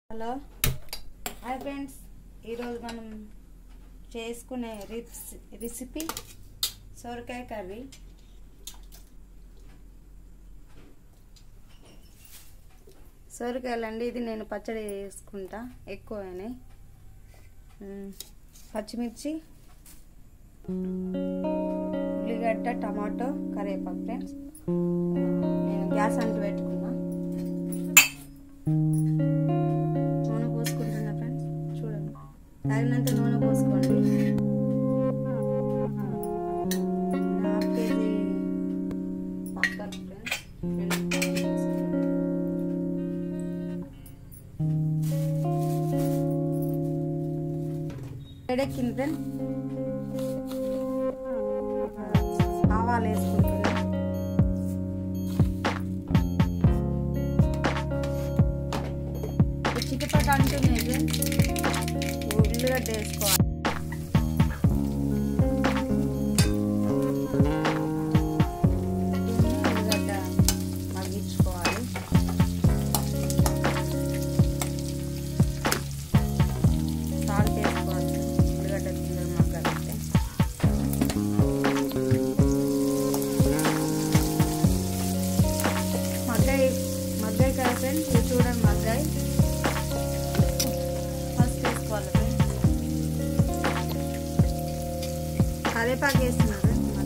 hello hi friends ఈరోజు మనం చేసుకునే రిప్స్ రెసిపీ సొరకాయ కర్రీ సొరకాయలండి ఇది నేను పచ్చడి చేసుకుంటా ఎక్కువనే పచ్చిమిర్చి ఉల్లిగడ్డ టమాటో కరివేపాకు ఫ్రెండ్స్ నేను గ్యాస్ అంటు పెట్టుకున్నా నూనె పోసుకుంటున్నా ఫ్రెండ్స్ చూడండి తగినంత నూనె పోసుకోండి హాఫ్ కేజీ పక్కన ఫ్రెండ్స్ వేడెక్కింది ఫ్రెండ్స్ ఆవాలు వేసుకుంటున్నా చిటిపట అంటుంది ఫ్రెండ్స్ ఉల్లిగడ్డ వేసుకోవాలి ఉల్లిగడ్డ మగ్గించుకోవాలి సాల్ట్ వేసుకోవాలి ఉల్లిగడ్డ కింద మగ్గాలంటే మగ్గాయి మగ్గాయి కదా ఫ్రెండ్స్ ఇది చూడండి మగ్గాయి ఫస్ట్ వేసుకోవాలి ఫ్రెండ్స్ కరివేపాకు వేస్తున్నారు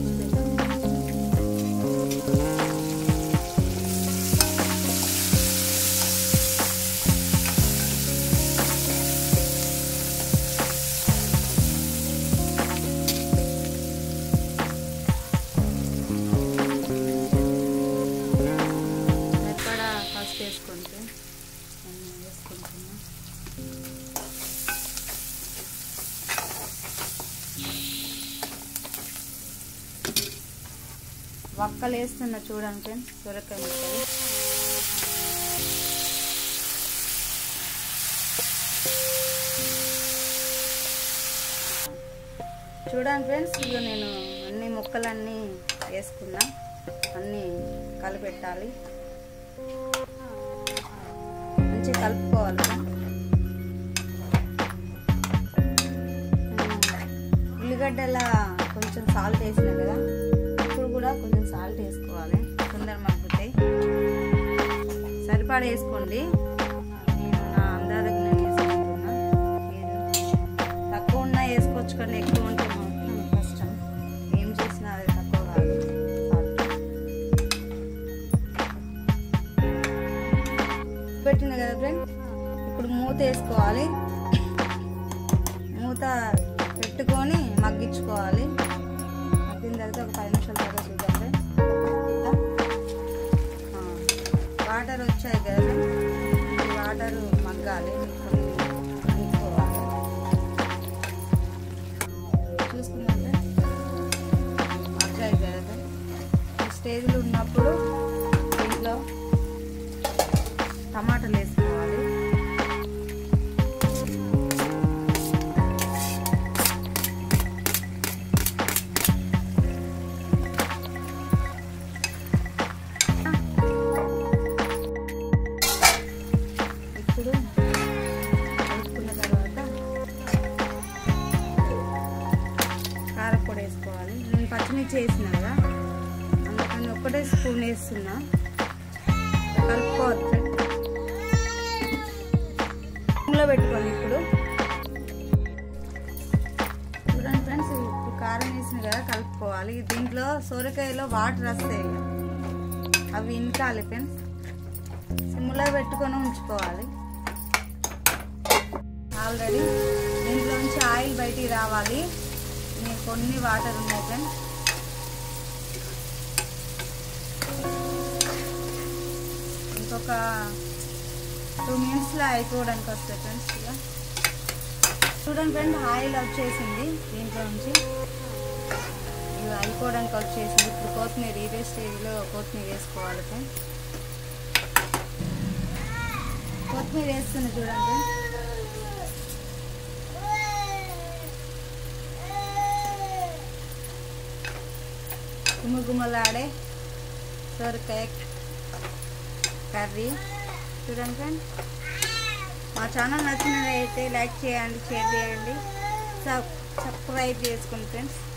ఎక్కడ ఫస్ట్ వేసుకుంటే నేను వేసుకుంటున్నా వక్కలు వేస్తున్నా చూడండి ఫ్రెండ్స్ సొరకాయ ముక్కలు చూడండి ఫ్రెండ్స్ ఇక నేను అన్ని ముక్కలన్నీ వేసుకున్నా అన్నీ కలిపెట్టాలి మంచిగా కలుపుకోవాలి ఉల్లిగడ్డల కొంచెం సాల్ట్ వేసిన కదా ఇప్పుడు కూడా కొంచెం సాల్ట్ వేసుకోవాలి తొందర మగ్గుతాయి సరిపడా వేసుకోండి నేను నా అందాలకు నేను వేసుకుంటున్నా మీరు తక్కువ ఉన్నా వేసుకోవచ్చు కానీ ఎక్కువ ఉంటే మాత్రం కష్టం ఏం చేసినా అది తక్కువ కాదు సాల్ట్ పెట్టింది కదా ఫ్రెండ్ ఇప్పుడు మూత వేసుకోవాలి మూత పెట్టుకొని మగ్గించుకోవాలి మగ్గిన తర్వాత ఒక పది నిమిషాల తర్వాత చూద్దాం ఫ్రెండ్ వాటర్ వచ్చాయి కదా ఈ వాటర్ మగ్గాలి కొన్ని మగ్గిపోవాలి చూసుకున్నాం ఫ్రెండ్ మగ్గాయి కదా ఈ స్టేజ్లో ఉన్నప్పుడు దీంట్లో టమాటాలు వేసుకోవాలి ఇప్పుడు కలుపుకున్న తర్వాత కారపొడి వేసుకోవాలి నేను పచ్చిమిర్చి వేసిన కదా అందుకని ఒక్కటే స్పూన్ వేస్తున్నా కలుపుకోవచ్చు సిమ్లో పెట్టుకోండి ఇప్పుడు చూడండి ఫ్రెండ్స్ ఇప్పుడు కారం వేసిన కదా కలుపుకోవాలి దీంట్లో సొరకాయలో వాటర్ వస్తాయి అవి ఇంకాలి ఫ్రెండ్స్ సిమ్లో పెట్టుకొని ఉంచుకోవాలి ఆల్రెడీ దీంట్లోంచి ఆయిల్ బయటికి రావాలి నేను కొన్ని వాటర్ ఉన్నాయి ఫ్రెండ్స్ ఇంకొక టూ మినిట్స్లో అయిపోవడానికి వస్తాయి ఫ్రెండ్స్ ఇక చూడండి ఫ్రెండ్ ఆయిల్ వచ్చేసింది దీంట్లో నుంచి ఇవి అయిపోవడానికి వచ్చేసింది ఇప్పుడు కొత్తిమీర ఇదే స్టేజ్లో కొత్తిమీర వేసుకోవాలి ఫ్రెండ్ కొత్తిమీర వేస్తున్నా చూడండి గుమ్మగుమ్మలాడే సొరకాయ కర్రీ చూడండి ఫ్రెండ్ మా ఛానల్ నచ్చినట్లయితే లైక్ చేయండి షేర్ చేయండి సబ్ సబ్స్క్రైబ్ చేసుకోండి ఫ్రెండ్స్